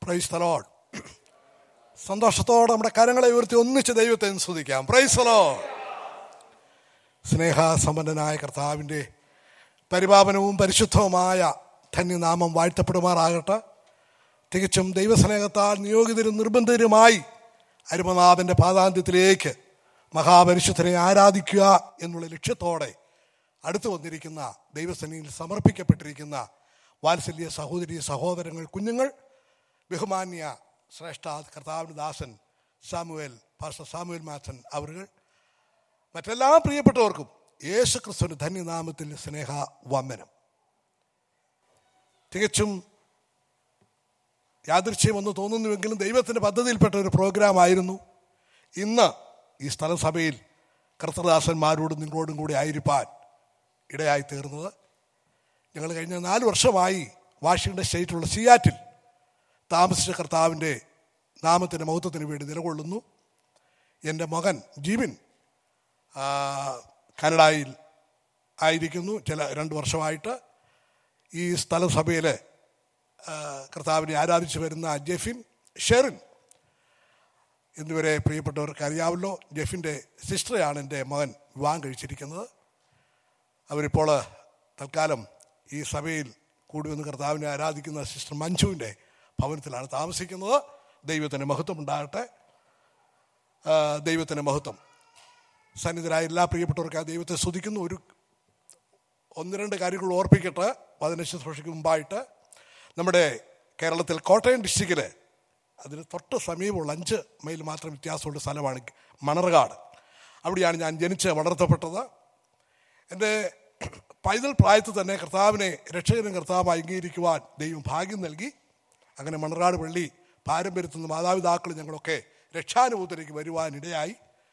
Price തലോഡ് സന്തോഷത്തോടെ നമ്മുടെ കരങ്ങളെ ഉയർത്തി ഒന്നിച്ച് ദൈവത്തെ സ്തുതിക്കാം പ്രൈസ് തലോ സ്നേഹസമ്പന്നനായ കർത്താവിൻ്റെ പരിപാവനവും പരിശുദ്ധവുമായ ധന്യനാമം വാഴ്ത്തപ്പെടുമാറാകട്ടെ തികച്ചും ദൈവസ്നേഹത്താൽ നിയോഗിതരും നിർബന്ധിതരുമായി അരുമനാഥൻ്റെ പാതാന്ത്യത്തിലേക്ക് മഹാപരിശുദ്ധനെ ആരാധിക്കുക എന്നുള്ള ലക്ഷ്യത്തോടെ അടുത്തു വന്നിരിക്കുന്ന ദൈവസേനയിൽ സമർപ്പിക്കപ്പെട്ടിരിക്കുന്ന വാത്സല്യ സഹോദരി സഹോദരങ്ങൾ കുഞ്ഞുങ്ങൾ ബഹുമാന്യ ശ്രേഷ്ഠ കർത്താവിന് ദാസൻ സാമുവേൽ പാസ്റ്റർ സാമുവേൽ മാഥൻ അവരുകൾ മറ്റെല്ലാ പ്രിയപ്പെട്ടവർക്കും യേശു ക്രിസ്തുവിന് ധന്യനാമത്തിൽ സ്നേഹ വന്ദനം തികച്ചും യാദൃശ്യമെന്ന് തോന്നുന്നുവെങ്കിലും ദൈവത്തിൻ്റെ പദ്ധതിയിൽപ്പെട്ട ഒരു പ്രോഗ്രാം ആയിരുന്നു ഇന്ന് ഈ സ്ഥലസഭയിൽ കർത്തദാസന്മാരോടും നിങ്ങളോടും കൂടി ആയിരിക്കാൻ ഇടയായി തീർന്നത് ഞങ്ങൾ കഴിഞ്ഞ നാല് വർഷമായി വാഷിംഗ്ടൺ സ്റ്റേറ്റിലുള്ള സിയാറ്റിൽ താമസിച്ച കർത്താവിൻ്റെ നാമത്തിൻ്റെ മഹത്വത്തിന് വേണ്ടി നിലകൊള്ളുന്നു എൻ്റെ മകൻ ജീവൻ ആ, കാനഡയിൽ ആയിരിക്കുന്നു ചില രണ്ട് വർഷമായിട്ട് ഈ സ്ഥലസഭയിൽ കർത്താവിനെ ആരാധിച്ചു വരുന്ന ജെഫിൻ ഷെറിൻ എന്നിവരെ പ്രിയപ്പെട്ടവർക്ക് അറിയാമല്ലോ ജെഫിൻ്റെ സിസ്റ്ററെയാണ് എൻ്റെ മകൻ വിവാഹം കഴിച്ചിരിക്കുന്നത് അവരിപ്പോൾ തൽക്കാലം ഈ സഭയിൽ കൂടി വന്ന് കർത്താവിനെ ആരാധിക്കുന്ന സിസ്റ്റർ മഞ്ജുവിൻ്റെ ഭവനത്തിലാണ് താമസിക്കുന്നത് ദൈവത്തിന് മഹത്വം ഉണ്ടാകട്ടെ ആ, ദൈവത്തിന് മഹത്വം സന്നിധരായ എല്ലാ പ്രിയപ്പെട്ടവർക്കും ആ ദൈവത്തെ സ്തുതിക്കുന്നു ഒരു ഒന്ന് രണ്ട് കാര്യങ്ങൾ ഓർപ്പിക്കട്ടെ പതിനഞ്ച് ശുശ്രൂഷയ്ക്ക് മുമ്പായിട്ട് നമ്മുടെ കേരളത്തിൽ കോട്ടയം ഡിസ്ട്രിക്റ്റിൽ അതിന് തൊട്ട് സമീപമുള്ള അഞ്ച് മൈൽ മാത്രം വ്യത്യാസമുള്ള സ്ഥലമാണ് മണർകാട് അവിടെയാണ് ഞാൻ ജനിച്ച് വളർത്തപ്പെട്ടത് എൻ്റെ പൈതൽ പ്രായത്തിൽ തന്നെ കർത്താവിനെ രക്ഷകനും കർത്താവായി അംഗീകരിക്കുവാൻ ദൈവം ഭാഗ്യം നൽകി അങ്ങനെ മണർകാട് പള്ളി പാരമ്പര്യത്തിൽ നിന്ന് മാതാപിതാക്കൾ ഞങ്ങളൊക്കെ രക്ഷാനുഭൂതിലേക്ക് വരുവാനിടയായി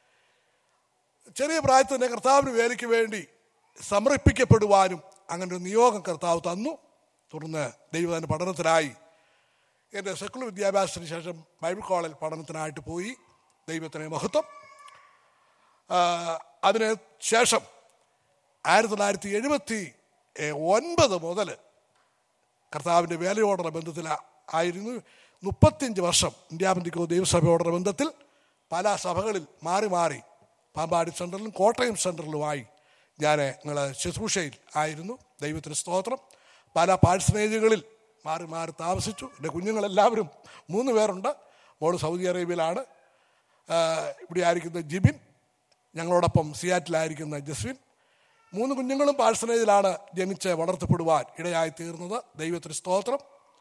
ചെറിയ പ്രായത്തിൽ തന്നെ കർത്താവിന് വേലയ്ക്ക് വേണ്ടി സമർപ്പിക്കപ്പെടുവാനും അങ്ങനെ ഒരു നിയോഗം കർത്താവ് തന്നു തുടർന്ന് ദൈവത്തിൻ്റെ പഠനത്തിനായി എൻ്റെ സെക്കുലർ വിദ്യാഭ്യാസത്തിന് ശേഷം ബൈബിൾ കോളേജ് പഠനത്തിനായിട്ട് പോയി ദൈവത്തിന് മഹത്വം ആ, അതിന് ശേഷം ആയിരത്തി തൊള്ളായിരത്തി എഴുപത്തി ഒൻപത് മുതൽ കർത്താവിൻ്റെ വേലയോടുള്ള ബന്ധത്തിൽ ആയിരുന്നു മുപ്പത്തിയഞ്ച് വർഷം ഇന്ത്യാബന്ധിക്കോ ദൈവസഭയോടുള്ള ബന്ധത്തിൽ പല സഭകളിൽ മാറി മാറി പാമ്പാടി സെൻറ്ററിലും കോട്ടയം സെൻറ്ററിലുമായി ഞാൻ നിങ്ങൾ ശുശ്രൂഷയിൽ ആയിരുന്നു ദൈവത്തിന് സ്തോത്രം പല പാഴ്സനേജുകളിൽ മാറി മാറി താമസിച്ചു എൻ്റെ കുഞ്ഞുങ്ങളെല്ലാവരും മൂന്ന് പേരുണ്ട് മോള് സൗദി അറേബ്യയിലാണ് ആ, ഇവിടെ ആയിരിക്കുന്ന ജിബിൻ ഞങ്ങളോടൊപ്പം സിയാറ്റിലായിരിക്കുന്ന ജസ്വിൻ മൂന്ന് കുഞ്ഞുങ്ങളും പാഴ്സനേജിലാണ് ജനിച്ച് വളർത്തപ്പെടുവാൻ ഇടയായി തീർന്നത് ദൈവത്തിന് സ്തോത്രം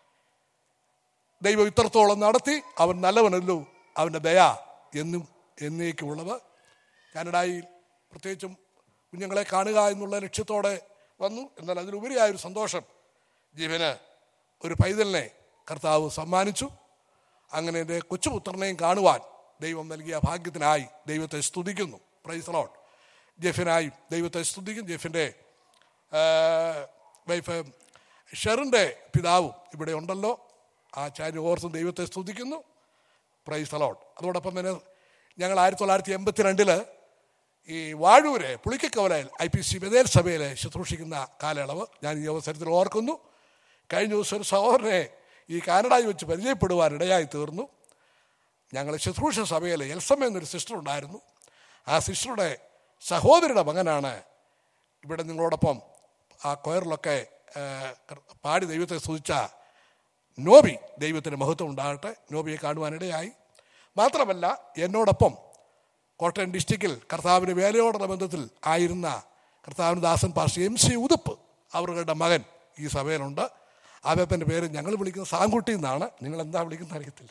ദൈവം ഇത്രത്തോളം നടത്തി അവൻ നല്ലവനല്ലോ അവൻ്റെ ദയ എന്നും എന്നേക്കുമുള്ളത് കാനഡയിൽ പ്രത്യേകിച്ചും കുഞ്ഞുങ്ങളെ കാണുക എന്നുള്ള ലക്ഷ്യത്തോടെ വന്നു എന്നാൽ അതിലുപരിയായൊരു സന്തോഷം ജീവന് ഒരു പൈതലിനെ കർത്താവ് സമ്മാനിച്ചു അങ്ങനെ എൻ്റെ കൊച്ചുപുത്രനെയും കാണുവാൻ ദൈവം നൽകിയ ഭാഗ്യത്തിനായി ദൈവത്തെ സ്തുതിക്കുന്നു പ്രൈസ് ലോട്ട് ജെഫിനായി ദൈവത്തെ സ്തുതിക്കും ജെഫിൻ്റെ വൈഫ് ഷെറിൻ്റെ പിതാവും ഇവിടെ ഉണ്ടല്ലോ ആ ചാരി ഓർത്തും ദൈവത്തെ സ്തുതിക്കുന്നു പ്രൈസ് അലോട്ട് അതോടൊപ്പം തന്നെ ഞങ്ങൾ ആയിരത്തി തൊള്ളായിരത്തി എൺപത്തി രണ്ടില് ഈ വാഴൂര് പുളിക്കക്കവലയിൽ ഐ പി സി ബദേൽ സഭയിൽ ശുശ്രൂഷിക്കുന്ന കാലയളവ് ഞാൻ ഈ അവസരത്തിൽ ഓർക്കുന്നു കഴിഞ്ഞ ദിവസം ഒരു സഹോദരനെ ഈ കാനഡയിൽ വെച്ച് പരിചയപ്പെടുവാൻ ഇടയായി തീർന്നു ഞങ്ങൾ ശുശ്രൂഷ സഭയിൽ എൽസമ്മ എന്നൊരു സിസ്റ്റർ ഉണ്ടായിരുന്നു ആ സിസ്റ്ററുടെ സഹോദരിയുടെ മകനാണ് ഇവിടെ നിങ്ങളോടൊപ്പം ആ കൊയറിലൊക്കെ ആ, പാടി ദൈവത്തെ സ്തുതിച്ച നോബി ദൈവത്തിന് മഹത്വം ഉണ്ടാകട്ടെ നോബിയെ കാണുവാനിടയായി മാത്രമല്ല എന്നോടൊപ്പം കോട്ടയം ഡിസ്ട്രിക്റ്റിൽ കർത്താവിന് വേലയോടുള്ള ബന്ധത്തിൽ ആയിരുന്ന കർത്താവിന് ദാസൻ പാസ്റ്റർ എം സി ഉതുപ്പ് അവരുടെ മകൻ ഈ സഭയിലുണ്ട് അദ്ദേഹത്തിൻ്റെ പേര് ഞങ്ങൾ വിളിക്കുന്ന സാങ്കുട്ടി എന്നാണ് നിങ്ങൾ എന്താ വിളിക്കുന്നത് അറിയത്തില്ല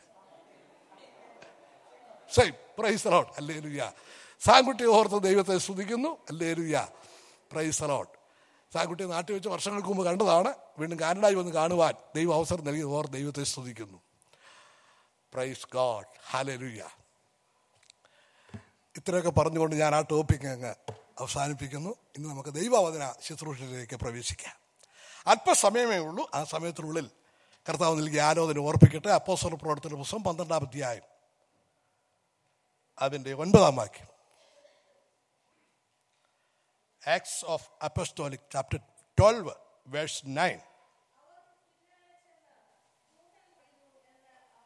സെയിം പ്രൈസ് അലോട്ട് അല്ലേ ലുയ്യ സാങ്കുട്ടി ഓർത്ത് ദൈവത്തെ സ്തുതിക്കുന്നു അല്ലേ ലുയ്യ പ്രൈസ് അലോട്ട് സാങ്കുട്ടി നാട്ടിൽ വെച്ച് വർഷങ്ങൾക്ക് മുമ്പ് കണ്ടതാണ് വീണ്ടും കാനഡായി വന്ന് കാണുവാൻ ദൈവം അവസരം നൽകി ഓർ ദൈവത്തെ സ്തുതിക്കുന്നു പ്രൈസ് ഗോഡ് ഹാലേ ലുയ്യ ഇത്രയൊക്കെ പറഞ്ഞുകൊണ്ട് ഞാൻ ആ ടോപ്പിക് അങ്ങ് അവസാനിപ്പിക്കുന്നു ഇന്ന് നമുക്ക് ദൈവവചന ശുശ്രൂഷയിലേക്ക് പ്രവേശിക്കാം അല്പസമയമേ ഉള്ളൂ ആ സമയത്തിനുള്ളിൽ കർത്താവ് നൽകിയ ആലോചന ഓർപ്പിക്കട്ടെ അപ്പോസ്തല പ്രവർത്തന പുസ്തകം പന്ത്രണ്ടാം അധ്യായം അതിൻ്റെ ഒൻപതാം വാക്യം acts of apostolic chapter twelve verse nine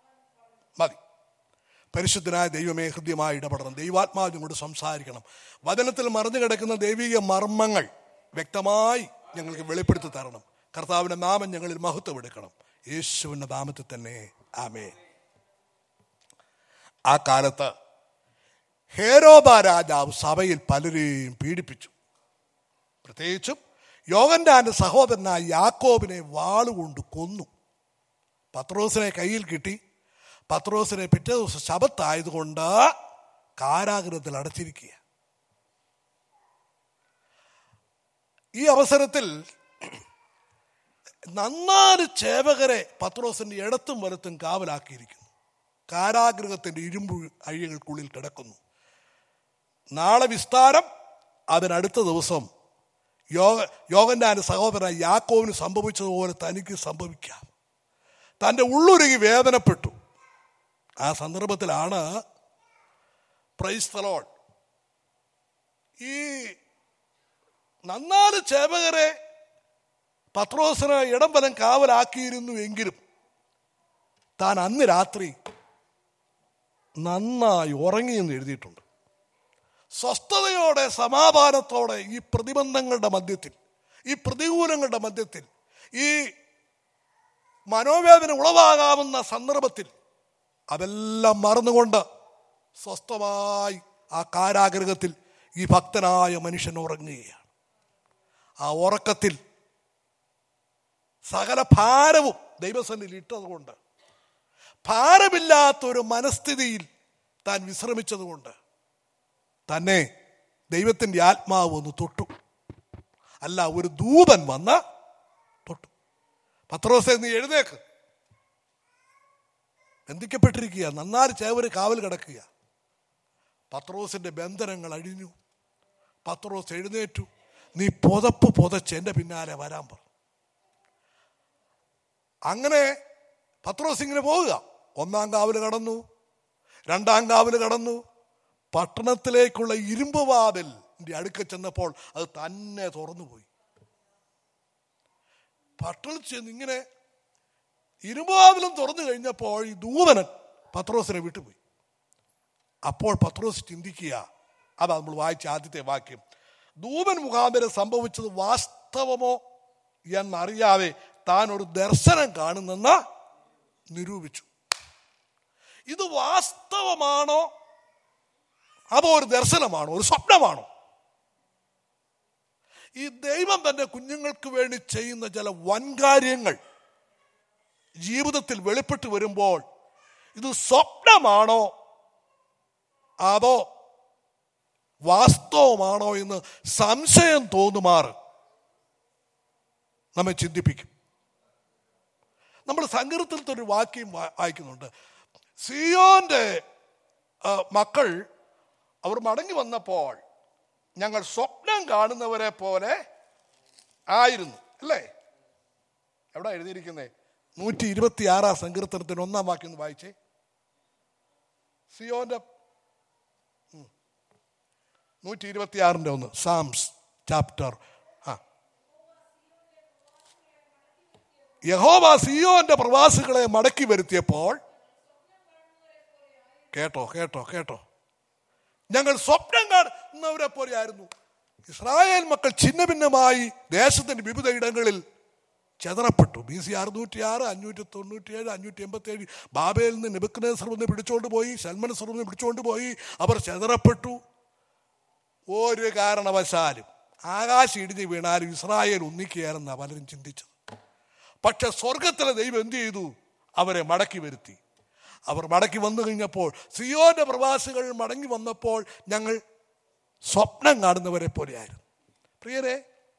മതി പരിശുദ്ധനായ ദൈവമേ ഹൃദ്യമായി ഇടപെടണം ദൈവാത്മാവ് നിങ്ങളോട് സംസാരിക്കണം വചനത്തിൽ മറിഞ്ഞു കിടക്കുന്ന ദൈവിക മർമ്മങ്ങൾ വ്യക്തമായി ഞങ്ങൾക്ക് വെളിപ്പെടുത്തി തരണം കർത്താവിന്റെ നാമം ഞങ്ങളിൽ മഹത്വം എടുക്കണം യേശുവിന്റെ നാമത്തിൽ തന്നെ ആമേ ആ കാലത്ത് ഹേരോബ രാജാവ് സഭയിൽ പലരെയും പീഡിപ്പിച്ചു പ്രത്യേകിച്ചും യോഗൻഡാന്റെ സഹോദരനായ യാക്കോബിനെ വാളുകൊണ്ട് കൊന്നു പത്രോസിനെ കയ്യിൽ കിട്ടി പത്രോസിനെ പിറ്റേ ദിവസം ശബത്തായതുകൊണ്ട് കാരാഗ്രഹത്തിൽ അടച്ചിരിക്കുക ഈ അവസരത്തിൽ നന്നാല് ചേവകരെ പത്രോസിന്റെ ഇടത്തും വലത്തും കാവലാക്കിയിരിക്കുന്നു കാരാഗ്രഹത്തിന്റെ ഇരുമ്പ് അഴികൾക്കുള്ളിൽ കിടക്കുന്നു നാളെ വിസ്താരം അതിനടുത്ത ദിവസം യോഗ യോഗന്റെ സഹോദരൻ യാക്കോവിന് സംഭവിച്ചതുപോലെ തനിക്ക് സംഭവിക്കാം തൻ്റെ ഉള്ളുരുകി വേദനപ്പെട്ടു ആ സന്ദർഭത്തിലാണ് പ്രൈസ്തലോൺ ഈ നന്നാല് ചേവകരെ പത്രോസിന് ഇടം വലം കാവലാക്കിയിരുന്നു എങ്കിലും താൻ അന്ന് രാത്രി നന്നായി ഉറങ്ങിയെന്ന് എഴുതിയിട്ടുണ്ട് സ്വസ്ഥതയോടെ സമാധാനത്തോടെ ഈ പ്രതിബന്ധങ്ങളുടെ മധ്യത്തിൽ ഈ പ്രതികൂലങ്ങളുടെ മധ്യത്തിൽ ഈ മനോവേദന ഉളവാകാവുന്ന സന്ദർഭത്തിൽ അതെല്ലാം മറന്നുകൊണ്ട് സ്വസ്ഥമായി ആ കാരാഗ്രഹത്തിൽ ഈ ഭക്തനായ മനുഷ്യൻ ഉറങ്ങുകയാണ് ആ ഉറക്കത്തിൽ സകല ഭാരവും ദൈവസന്നിൽ ഇട്ടതുകൊണ്ട് ഭാരമില്ലാത്തൊരു മനസ്ഥിതിയിൽ താൻ വിശ്രമിച്ചതുകൊണ്ട് തന്നെ ദൈവത്തിൻ്റെ ആത്മാവ് ഒന്ന് തൊട്ടു അല്ല ഒരു ദൂതൻ വന്ന് തൊട്ടു പത്രോസെ നീ എഴുന്നേക്ക് ബന്ധിക്കപ്പെട്ടിരിക്കുക നന്നാരി ചേവര് കാവൽ കിടക്കുക പത്രോസിന്റെ ബന്ധനങ്ങൾ അഴിഞ്ഞു പത്രോസ് എഴുന്നേറ്റു നീ പുതപ്പ് പുതച്ച് എൻ്റെ പിന്നാലെ വരാൻ പറഞ്ഞു അങ്ങനെ പത്രോസ് ഇങ്ങനെ പോവുക ഒന്നാം കാവല് കടന്നു രണ്ടാം കാവല് കടന്നു പട്ടണത്തിലേക്കുള്ള ഇരുമ്പ് വാതിൽ അടുക്ക ചെന്നപ്പോൾ അത് തന്നെ തുറന്നുപോയി പട്ടണത്തിൽ ചെന്ന് ഇങ്ങനെ ഇരുമ്പുവാതിലും തുറന്നു കഴിഞ്ഞപ്പോൾ ഈ ദൂതനൻ പത്രോസിനെ വിട്ടുപോയി അപ്പോൾ പത്രോസ് ചിന്തിക്കുക അതാ നമ്മൾ വായിച്ച ആദ്യത്തെ വാക്യം ദൂതൻ മുഖാന്തരം സംഭവിച്ചത് വാസ്തവമോ എന്നറിയാതെ താൻ ഒരു ദർശനം കാണുന്നെന്ന് നിരൂപിച്ചു ഇത് വാസ്തവമാണോ അതോ ഒരു ദർശനമാണോ ഒരു സ്വപ്നമാണോ ഈ ദൈവം തന്റെ കുഞ്ഞുങ്ങൾക്ക് വേണ്ടി ചെയ്യുന്ന ചില വൻകാര്യങ്ങൾ ജീവിതത്തിൽ വെളിപ്പെട്ട് വരുമ്പോൾ ഇത് സ്വപ്നമാണോ അതോ വാസ്തവമാണോ എന്ന് സംശയം തോന്നുമാറ് നമ്മെ ചിന്തിപ്പിക്കും നമ്മൾ സങ്കീർത്തനത്തിൽ ഒരു വാക്യം വാ- വായിക്കുന്നുണ്ട് സിയോന്റെ ആ, മക്കൾ അവർ മടങ്ങി വന്നപ്പോൾ ഞങ്ങൾ സ്വപ്നം കാണുന്നവരെ പോലെ ആയിരുന്നു അല്ലേ എവിടെ എഴുതിയിരിക്കുന്നേ നൂറ്റി ഇരുപത്തി ആറാം സങ്കീർത്തനത്തിന് ഒന്നാം വാക്യം ഒന്ന് വായിച്ചേ സിയോന്റെ നൂറ്റി ഇരുപത്തി ആറിന്റെ ഒന്ന് സാംസ് ചാപ്റ്റർ ആ യഹോവ സിയോന്റെ പ്രവാസികളെ മടക്കി വരുത്തിയപ്പോൾ കേട്ടോ കേട്ടോ കേട്ടോ ഞങ്ങൾ സ്വപ്നം കാണുന്നവരെ പോലെയായിരുന്നു ഇസ്രായേൽ മക്കൾ ഛിന്ന ഭിന്നമായി ദേശത്തിന്റെ വിവിധ ഇടങ്ങളിൽ ചെതറപ്പെട്ടു ബി സി അറുന്നൂറ്റി ആറ് അഞ്ഞൂറ്റി തൊണ്ണൂറ്റി ഏഴ് അഞ്ഞൂറ്റി എൺപത്തി ഏഴ് ബാബയിൽ നിന്ന് നെബുക്കനേസർ നിന്ന് പിടിച്ചുകൊണ്ട് പോയി സൽമൻ നിന്ന് പിടിച്ചുകൊണ്ട് പോയി അവർ ചെതറപ്പെട്ടു ഒരു കാരണവശാലും ആകാശം ഇടിഞ്ഞ് വീണാലും ഇസ്രായേൽ ഒന്നിക്കുകയാണെന്നാ പലരും ചിന്തിച്ചത് പക്ഷെ സ്വർഗത്തിലെ ദൈവം എന്ത് ചെയ്തു അവരെ മടക്കി വരുത്തി അവർ മടക്കി വന്നു കഴിഞ്ഞപ്പോൾ സിയോന്റെ പ്രവാസികൾ മടങ്ങി വന്നപ്പോൾ ഞങ്ങൾ സ്വപ്നം കാണുന്നവരെ പോലെയായിരുന്നു പ്രിയരെ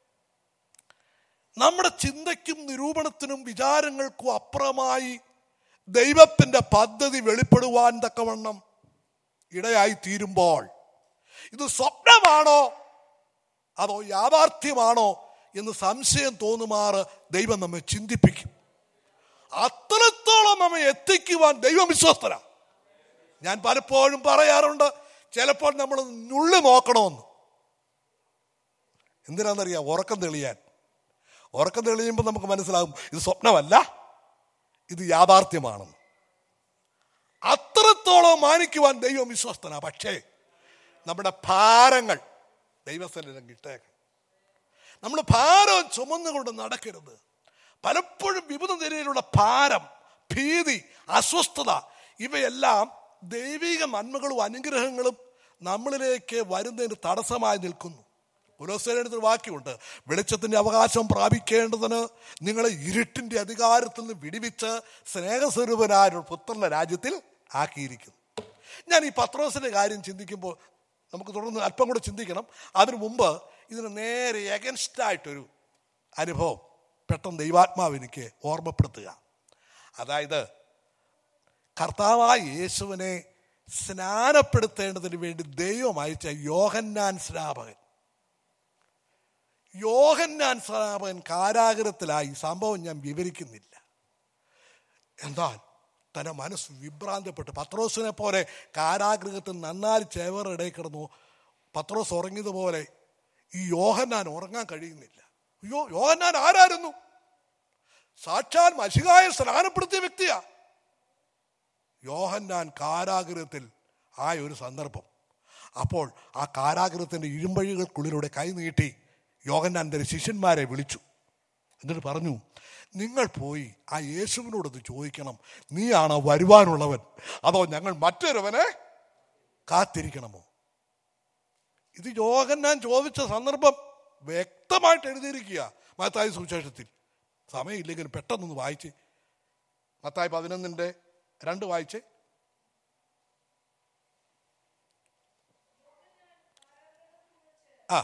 നമ്മുടെ ചിന്തയ്ക്കും നിരൂപണത്തിനും വിചാരങ്ങൾക്കും അപ്പുറമായി ദൈവത്തിന്റെ പദ്ധതി വെളിപ്പെടുവാൻ തക്കവണ്ണം ഇടയായി തീരുമ്പോൾ ഇത് സ്വപ്നമാണോ അതോ യാഥാർത്ഥ്യമാണോ എന്ന് സംശയം തോന്നുമാറ് ദൈവം നമ്മെ ചിന്തിപ്പിക്കും അത്രത്തോളം നമ്മെ എത്തിക്കുവാൻ ദൈവം വിശ്വസ്തരാ ഞാൻ പലപ്പോഴും പറയാറുണ്ട് ചിലപ്പോൾ നമ്മൾ നുള്ളി നോക്കണമെന്ന് എന്തിനാണെന്നറിയാം ഉറക്കം തെളിയാൻ ഉറക്കം തെളിയുമ്പോൾ നമുക്ക് മനസ്സിലാകും ഇത് സ്വപ്നമല്ല ഇത് യാഥാർത്ഥ്യമാണെന്ന് അത്രത്തോളം മാനിക്കുവാൻ ദൈവം വിശ്വസ്തനാ പക്ഷേ നമ്മുടെ ഭാരങ്ങൾ ദൈവസ്ഥലം കിട്ടേക്കണം നമ്മൾ ഭാരം ചുമന്നുകൊണ്ട് നടക്കരുത് പലപ്പോഴും വിവിധ നിലയിലുള്ള ഭാരം ഭീതി അസ്വസ്ഥത ഇവയെല്ലാം ദൈവിക നന്മകളും അനുഗ്രഹങ്ങളും നമ്മളിലേക്ക് വരുന്നതിന് തടസ്സമായി നിൽക്കുന്നു പുലോസേനടുത്തൊരു വാക്യമുണ്ട് വെളിച്ചത്തിന്റെ അവകാശം പ്രാപിക്കേണ്ടതിന് നിങ്ങളെ ഇരുട്ടിന്റെ അധികാരത്തിൽ നിന്ന് വിടിവിച്ച് സ്നേഹസ്വരൂപനായ ഒരു പുത്രന്റെ രാജ്യത്തിൽ ആക്കിയിരിക്കുന്നു ഞാൻ ഈ പത്രോസിന്റെ കാര്യം ചിന്തിക്കുമ്പോൾ നമുക്ക് തുടർന്ന് അല്പം കൂടെ ചിന്തിക്കണം അതിനു മുമ്പ് ഇതിന് നേരെ എഗൻസ്റ്റ് ആയിട്ടൊരു അനുഭവം പെട്ടെന്ന് ദൈവാത്മാവ് എനിക്ക് ഓർമ്മപ്പെടുത്തുക അതായത് കർത്താവായ യേശുവിനെ സ്നാനപ്പെടുത്തേണ്ടതിന് വേണ്ടി ദൈവം അയച്ച യോഹന്നാൻ സ്നാപകൻ യോഹന്നാൻ സ്നാപകൻ കാരാഗ്രഹത്തിലായി സംഭവം ഞാൻ വിവരിക്കുന്നില്ല എന്നാൽ തന്റെ മനസ്സ് വിഭ്രാന്തപ്പെട്ട് പത്രോസിനെ പോലെ കാരാഗ്രഹത്തിൽ നന്നായി ചേവറിടയിൽ കിടന്നു പത്രോസ് ഉറങ്ങിയതുപോലെ ഈ യോഹന്നാൻ ഉറങ്ങാൻ കഴിയുന്നില്ല അയ്യോ യോഹന്നാൻ ആരായിരുന്നു സാക്ഷാൽ മഷികായ സ്നാനപ്പെടുത്തിയ വ്യക്തിയാ യോഹന്നാൻ കാരാഗ്രഹത്തിൽ ആയ ഒരു സന്ദർഭം അപ്പോൾ ആ കാരാഗ്രഹത്തിന്റെ ഇരുമ്പഴികൾക്കുള്ളിലൂടെ കൈനീട്ടി യോഹന്നാൻ തന്റെ ശിഷ്യന്മാരെ വിളിച്ചു എന്നിട്ട് പറഞ്ഞു നിങ്ങൾ പോയി ആ യേശുവിനോടൊന്ന് ചോദിക്കണം നീയാണോ വരുവാനുള്ളവൻ അതോ ഞങ്ങൾ മറ്റൊരുവനെ കാത്തിരിക്കണമോ ഇത് യോഹന്നാൻ ചോദിച്ച സന്ദർഭം വ്യക്തമായിട്ട് എഴുതിയിരിക്കുക മത്തായി സുവിശേഷത്തിൽ സമയമില്ലെങ്കിൽ പെട്ടെന്നൊന്ന് വായിച്ച് മത്തായി പതിനൊന്നിൻ്റെ രണ്ട് വായിച്ച് ആ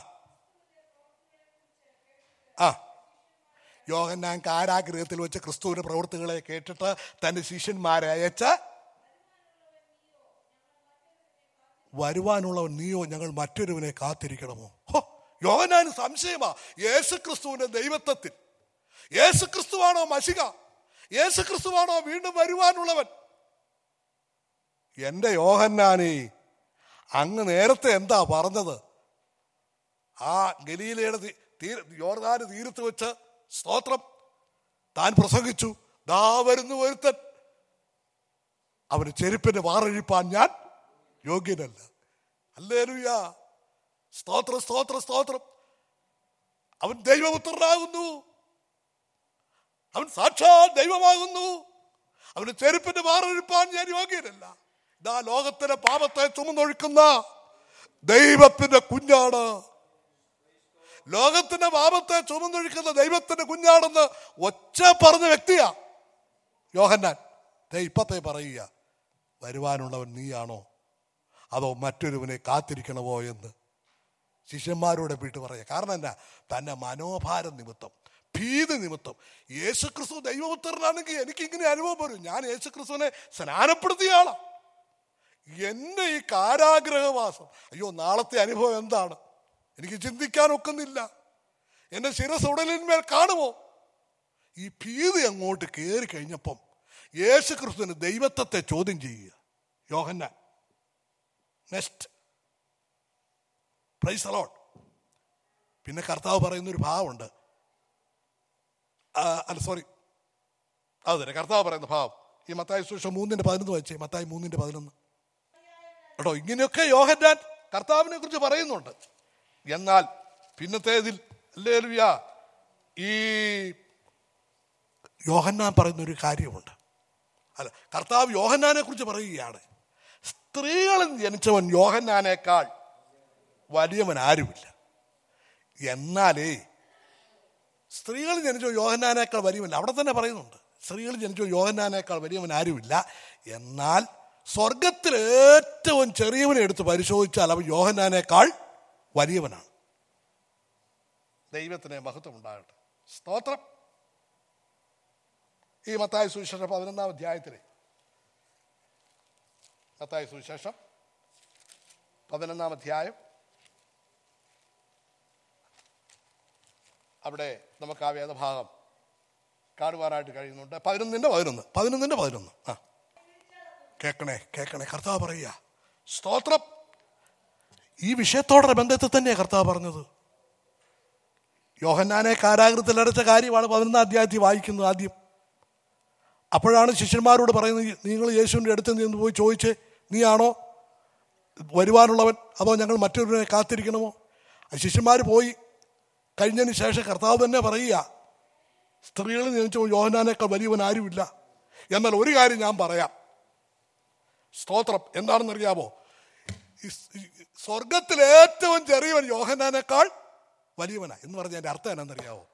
ആ യോഹന്നാൻ കാരാഗ്രഹത്തിൽ വെച്ച് ക്രിസ്തുവിന്റെ പ്രവൃത്തികളെ കേട്ടിട്ട് തന്റെ ശിഷ്യന്മാരെ അയച്ച വരുവാനുള്ളവൻ നീയോ ഞങ്ങൾ മറ്റൊരുവനെ കാത്തിരിക്കണമോ ഹോ യോഹനാന് സംശയമാ യേശു ക്രിസ്തുവിന്റെ ദൈവത്വത്തിൽ യേശു ക്രിസ്തുവാണോ മഷിക യേശു ക്രിസ്തുവാണോ വീണ്ടും വരുവാനുള്ളവൻ എന്റെ യോഹന്നാനെ അങ്ങ് നേരത്തെ എന്താ പറഞ്ഞത് ആ ഗലീലയുടെ തീ- തീര യോർദാന് തീരത്ത് വെച്ച് സ്തോത്രം താൻ പ്രസംഗിച്ചു ദാ വരുന്നു ഒരുത്തൻ അവന് ചെരുപ്പിന് വാറഴിപ്പാൻ ഞാൻ യോഗ്യനല്ല അല്ലേലുയ സ്തോത്രം സ്തോത്രം സ്തോത്രം അവൻ ദൈവപുത്രനാകുന്നു അവൻ സാക്ഷാൽ ദൈവമാകുന്നു അവന് ചെരുപ്പിന്റെ വാറഴിപ്പാൻ ഞാൻ യോഗ്യനല്ല ഇതാ ലോകത്തിന്റെ പാപത്തെ ചുമന്നൊഴുക്കുന്ന ദൈവത്തിന്റെ കുഞ്ഞാണ് ലോകത്തിന്റെ പാപത്തെ ചുമന്നൊഴുക്കുന്ന ദൈവത്തിന്റെ കുഞ്ഞാണെന്ന് ഒച്ച പറഞ്ഞ വ്യക്തിയാ യോഹന്നാൻ ദേ ഇപ്പത്തെ പറയുക വരുവാനുള്ളവൻ നീയാണോ അതോ മറ്റൊരുവനെ കാത്തിരിക്കണമോ എന്ന് ശിഷ്യന്മാരോട് വിട്ടു പറയുക കാരണം എന്നാ തന്റെ മനോഭാരം നിമിത്തം ഭീതി നിമിത്തം യേശുക്രിസ്തു ദൈവപുത്രനാണെങ്കിൽ എനിക്ക് ഇങ്ങനെ അനുഭവം വരും ഞാൻ യേശുക്രിസ്തുവിനെ സ്നാനപ്പെടുത്തിയ ആളാ എന്റെ ഈ കാരാഗ്രഹവാസം അയ്യോ നാളത്തെ അനുഭവം എന്താണ് എനിക്ക് ചിന്തിക്കാൻ ഒക്കുന്നില്ല എന്റെ ശിരസ് ഉടലിന്മേൽ കാണുമോ ഈ ഭീതി അങ്ങോട്ട് കയറി കഴിഞ്ഞപ്പം യേശു ക്രിസ്തുവിന് ദൈവത്വത്തെ ചോദ്യം ചെയ്യുക യോഹന്നാൻ നെക്സ്റ്റ് പ്രൈസ് അലോട്ട് പിന്നെ കർത്താവ് പറയുന്ന ഒരു ഭാവമുണ്ട് ആ, അല്ല സോറി അത് തന്നെ കർത്താവ് പറയുന്ന ഭാവം ഈ മത്തായി സുഷ മൂന്നിന്റെ പതിനൊന്ന് വായിച്ചേ മത്തായി മൂന്നിന്റെ പതിനൊന്ന് കേട്ടോ ഇങ്ങനെയൊക്കെ യോഹന്നാൻ കർത്താവിനെ കുറിച്ച് പറയുന്നുണ്ട് എന്നാൽ പിന്നത്തേതിൽ അല്ലേലുയ ഈ യോഹന്നാൻ പറയുന്ന ഒരു കാര്യമുണ്ട് അല്ല കർത്താവ് യോഹന്നാനെ കുറിച്ച് പറയുകയാണ് സ്ത്രീകളിൽ ജനിച്ചവൻ യോഹന്നാനേക്കാൾ വലിയവൻ ആരുമില്ല എന്നാലേ സ്ത്രീകൾ ജനിച്ചോ യോഹന്നാനേക്കാൾ വലിയവൻ അവിടെ തന്നെ പറയുന്നുണ്ട് സ്ത്രീകൾ ജനിച്ചോ യോഹന്നാനേക്കാൾ വലിയവൻ ആരുമില്ല എന്നാൽ സ്വർഗത്തിൽ ഏറ്റവും ചെറിയവനെ എടുത്ത് പരിശോധിച്ചാൽ അവൻ യോഹന്നാനേക്കാൾ വലിയവനാണ് ദൈവത്തിന് മഹത്വം ഉണ്ടാകട്ടെ സ്തോത്രം ഈ മത്തായ സുവിശേഷം പതിനൊന്നാം അധ്യായത്തിലെ മത്തായ സുവിശേഷം പതിനൊന്നാം അധ്യായം അവിടെ നമുക്ക് ആ വേദഭാഗം കാണുവാനായിട്ട് കഴിയുന്നുണ്ട് പതിനൊന്നിന്റെ പതിനൊന്ന് പതിനൊന്നിന്റെ പതിനൊന്ന് ആ കേക്കണേ കേക്കണേ കർത്താവ് പറയുക സ്തോത്രം ഈ വിഷയത്തോടെ ബന്ധത്തിൽ തന്നെയാണ് കർത്താവ് പറഞ്ഞത് യോഹന്നാനെ കാരാഗ്രഹത്തിൽ അടച്ച കാര്യമാണ് പതിനൊന്നാം അധ്യായത്തിൽ വായിക്കുന്നത് ആദ്യം അപ്പോഴാണ് ശിഷ്യന്മാരോട് പറയുന്നത് നിങ്ങൾ യേശുവിൻ്റെ അടുത്ത് നിന്ന് പോയി ചോദിച്ച് നീയാണോ വരുവാനുള്ളവൻ അതോ ഞങ്ങൾ മറ്റൊരുവനെ കാത്തിരിക്കണമോ ആ ശിഷ്യന്മാർ പോയി കഴിഞ്ഞതിന് ശേഷം കർത്താവ് തന്നെ പറയുക സ്ത്രീകളിൽ ജനിച്ച യോഹനാനേക്കാൾ വലിയവൻ ആരുമില്ല എന്നാൽ ഒരു കാര്യം ഞാൻ പറയാം സ്തോത്രം എന്താണെന്നറിയാമോ ഈ സ്- ഈ സ്വർഗത്തിൽ ഏറ്റവും ചെറിയവൻ യോഹന്നാനേക്കാൾ വലിയവനാ എന്ന് പറഞ്ഞ എൻ്റെ അർത്ഥം എന്നാണെന്നറിയാമോ